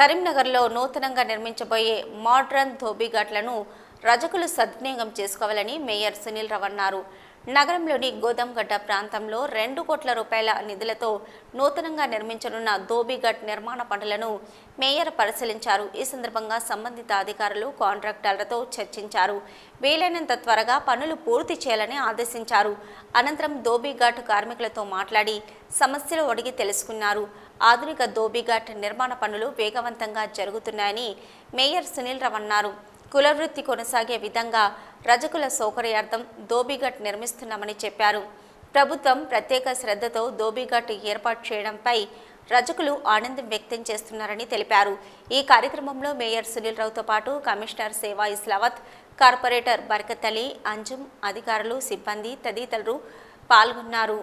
కరీంనగర్లో నూతనంగా నిర్మించబోయే మోడ్రన్ ధోబీఘాట్లను రజకులు సద్వినియోగం చేసుకోవాలని మేయర్ సునీల్ రావు అన్నారు నగరంలోని గోదాంగడ్డ ప్రాంతంలో రెండు కోట్ల రూపాయల నిధులతో నూతనంగా నిర్మించనున్న ధోబీఘాట్ నిర్మాణ పనులను మేయర్ పరిశీలించారు ఈ సందర్భంగా సంబంధిత అధికారులు కాంట్రాక్టర్లతో చర్చించారు వీలైనంత త్వరగా పనులు పూర్తి చేయాలని ఆదేశించారు అనంతరం ధోబీఘాట్ కార్మికులతో మాట్లాడి సమస్యలు అడిగి తెలుసుకున్నారు ఆధునిక ధోబీఘాట్ నిర్మాణ పనులు వేగవంతంగా జరుగుతున్నాయని మేయర్ సునీల్ రావు అన్నారు కులవృత్తి కొనసాగే విధంగా రజకుల సౌకర్యార్థం దోబిఘట్ నిర్మిస్తున్నామని చెప్పారు ప్రభుత్వం ప్రత్యేక శ్రద్ధతో దోబిఘట్ ఏర్పాటు చేయడంపై రజకులు ఆనందం వ్యక్తం చేస్తున్నారని తెలిపారు ఈ కార్యక్రమంలో మేయర్ సునీల్ రావుతో పాటు కమిషనర్ సేవా ఇస్లావత్ కార్పొరేటర్ బర్కత్ అలీ అంజుమ్ అధికారులు సిబ్బంది తదితరులు పాల్గొన్నారు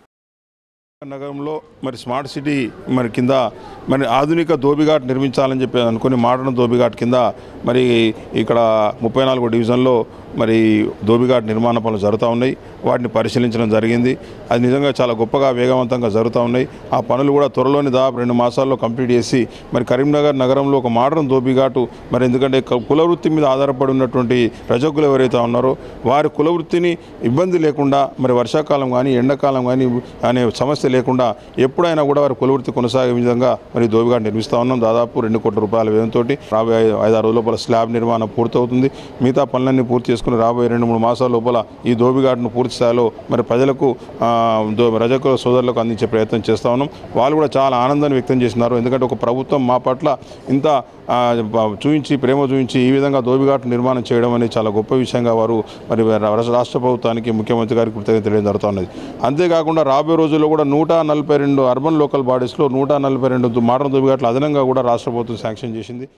నగరంలో మరి స్మార్ట్ సిటీ మరి కింద మరి ఆధునిక దోబిఘాట్ నిర్మించాలని చెప్పి అనుకుని మోడర్న్ దోబిఘాట్ కింద మరి ఇక్కడ ముప్పై నాలుగో డివిజన్లో మరి దోబిఘాట్ నిర్మాణ పనులు జరుగుతూ ఉన్నాయి వాటిని పరిశీలించడం జరిగింది అది నిజంగా చాలా గొప్పగా వేగవంతంగా జరుగుతూ ఉన్నాయి ఆ పనులు కూడా త్వరలోని దాదాపు రెండు మాసాల్లో కంప్లీట్ చేసి మరి కరీంనగర్ నగరంలో ఒక మోడర్న్ దోబిఘాటు మరి ఎందుకంటే క- కులవృత్తి మీద ఆధారపడి ఉన్నటువంటి రజకులు ఎవరైతే ఉన్నారో వారి కులవృత్తిని ఇబ్బంది లేకుండా మరి వర్షాకాలం కానీ ఎండాకాలం కానీ అనే సమస్య లేకుండా ఎప్పుడైనా కూడా వారి కులవృత్తి కొనసాగే విధంగా మరి దోబిఘాట్ నిర్మిస్తూ ఉన్నాం దాదాపు రెండు కోట్ల రూపాయల వ్యయంతో రాబోయే ఐదు- ఐదారు రోజుల లోపల స్లాబ్ నిర్మాణం పూర్తవుతుంది మిగతా పనులన్నీ పూర్తి చేసుకుని రాబోయే రెండు మూడు మాసాల లోపల ఈ దోబిఘాట్ను పూర్తి స్థాయిలో మరి ప్రజలకు ఆ, దో రజకుల సోదరులకు అందించే ప్రయత్నం చేస్తూ ఉన్నాం వాళ్ళు కూడా చాలా ఆనందాన్ని వ్యక్తం చేస్తున్నారు ఎందుకంటే ఒక ప్రభుత్వం మా పట్ల ఇంత ఆ, బ- చూపించి ప్రేమ చూపించి ఈ విధంగా దోబిఘాట్ నిర్మాణం చేయడం అనేది చాలా గొప్ప విషయంగా వారు మరి రా- రాష్ట్ర ప్రభుత్వానికి ముఖ్యమంత్రి గారికి కృతజ్ఞత తెలియడం జరుగుతున్నది అంతేకాకుండా రాబోయే రోజుల్లో కూడా నూట నలభై రెండు అర్బన్ లోకల్ బాడీస్లో నూట నలభై రెండు మోడర్న్ దోబిఘాట్లు అదనంగా కూడా రాష్ట్ర ప్రభుత్వం శాంక్షన్ చేసింది